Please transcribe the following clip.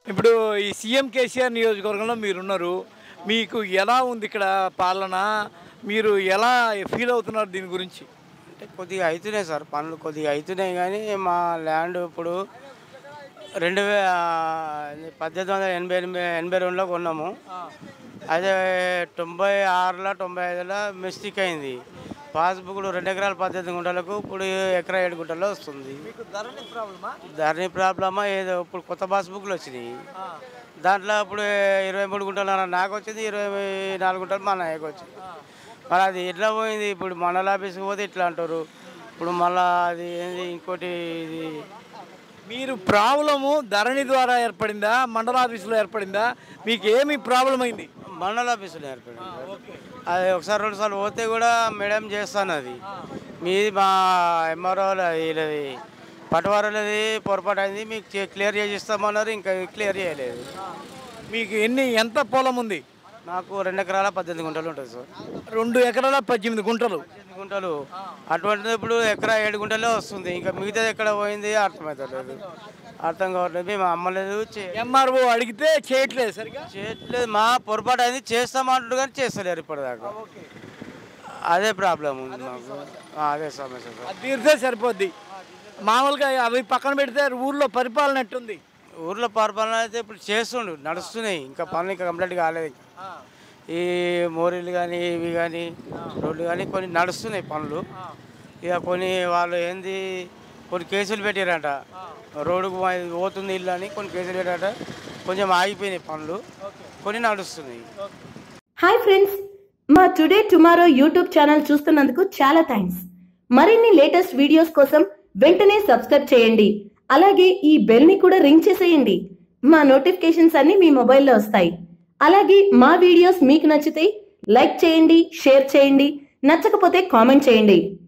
ఇప్పుడు ఈ సీఎం కేసీఆర్ నియోజకవర్గంలో మీరున్నారు మీకు ఎలా ఉంది ఇక్కడ పాలన మీరు ఎలా ఫీల్ అవుతున్నారు దీని గురించి అంటే కొద్దిగా అవుతున్నాయి సార్ పనులు కొద్దిగా అవుతున్నాయి కానీ మా ల్యాండ్ ఇప్పుడు రెండు వే పద్దెనిమిది వందల ఎనభై ఎనభై ఎనభై రెండులో కొన్నాము అదే తొంభై ఆరులో తొంభై ఐదులో మిస్టేక్ అయింది పాస్బుక్లు రెండు ఎకరాల పద్దెనిమిది గుంటలకు ఇప్పుడు ఎకరా ఏడు గుంటల్లో వస్తుంది ధరణి ప్రాబ్లమా ఏదో ఇప్పుడు కొత్త పాస్బుక్లు వచ్చినాయి దాంట్లో ఇప్పుడు ఇరవై మూడు గుంటలు నాకు వచ్చింది ఇరవై నాలుగు గుంటలు మా నాయకు వచ్చింది మరి అది ఎట్లా పోయింది ఇప్పుడు మండల ఆఫీస్కి పోతే ఇట్లా అంటారు ఇప్పుడు మళ్ళా అది ఏంది ఇంకోటి ఇది మీరు ప్రాబ్లము ధరణి ద్వారా ఏర్పడిందా మండల ఆఫీసులో ఏర్పడిందా మీకు ఏమి ప్రాబ్లం అయింది మండల ఆఫీసులో ఏర్పడింది అది ఒకసారి రెండు సార్లు పోతే కూడా మేడం చేస్తాను అది మీది మా ఎంఆర్ఓ వీళ్ళది పటవారులది పొరపాటు అయింది మీకు చే- క్లియర్ చేసి ఇస్తామన్నారు ఇంకా క్లియర్ చేయలేదు మీకు ఎన్ని ఎంత పొలం ఉంది నాకు రెండు ఎకరాల పద్దెనిమిది గుంటలు ఉంటుంది సార్ రెండు ఎకరాల పద్దెనిమిది గుంటలు పద్దెనిమిది గుంటలు అటువంటిది ఇప్పుడు ఎకరా ఏడు గుంటలే వస్తుంది ఇంకా మిగతాది ఎక్కడ పోయింది అర్థమవుతలేదు అర్థం కావట్లేదు మేము అమ్మలేదు చే- ఎంఆర్ఓ అడిగితే చేయట్లేదు సరిగా చేయట్లేదు మా పొరపాటు అయింది చేస్తామంటారు కానీ చేస్తలేరు ఇప్పటిదాకా అదే ప్రాబ్లం ఉంది మాకు ఆ, అదే సమస్య సార్ అది తీరితే సరిపోద్ది మామూలుగా అవి పక్కన పెడితే ఊర్లో పరిపాలన ఎట్టుంది ఊర్లో పరిపాలన అయితే ఇప్పుడు చేస్తుండు నడుస్తున్నాయి ఇంకా పనులు ఇంకా కంప్లీట్ కాలేదు ఇంకా. ఈ మోరీలు కానీ ఇవి కానీ రోడ్లు కానీ కొన్ని నడుస్తున్నాయి పనులు ఇక కొన్ని వాళ్ళు ఏంది కొన్ని కేసులు పెట్టారంట రోడ్డుకు పో- పోతుంది ఇల్లు అని కొన్ని కేసులు పెట్టారట కొంచెం ఆగిపోయినాయి పనులు కొన్ని నడుస్తున్నాయి హాయ్ ఫ్రెండ్స్ మా టుడే టుమారో యూట్యూబ్ ఛానల్ చూస్తున్నందుకు చాలా థ్యాంక్స్ మరిన్ని లేటెస్ట్ వీడియోస్ కోసం వెంటనే సబ్స్క్రైబ్ చేయండి అలాగే ఈ బెల్ ని కూడా రింగ్ చేసేయండి మా నోటిఫికేషన్స్ అన్ని మీ మొబైల్లో వస్తాయి అలాగే మా వీడియోస్ మీకు నచ్చితే లైక్ చేయండి షేర్ చేయండి నచ్చకపోతే కామెంట్ చేయండి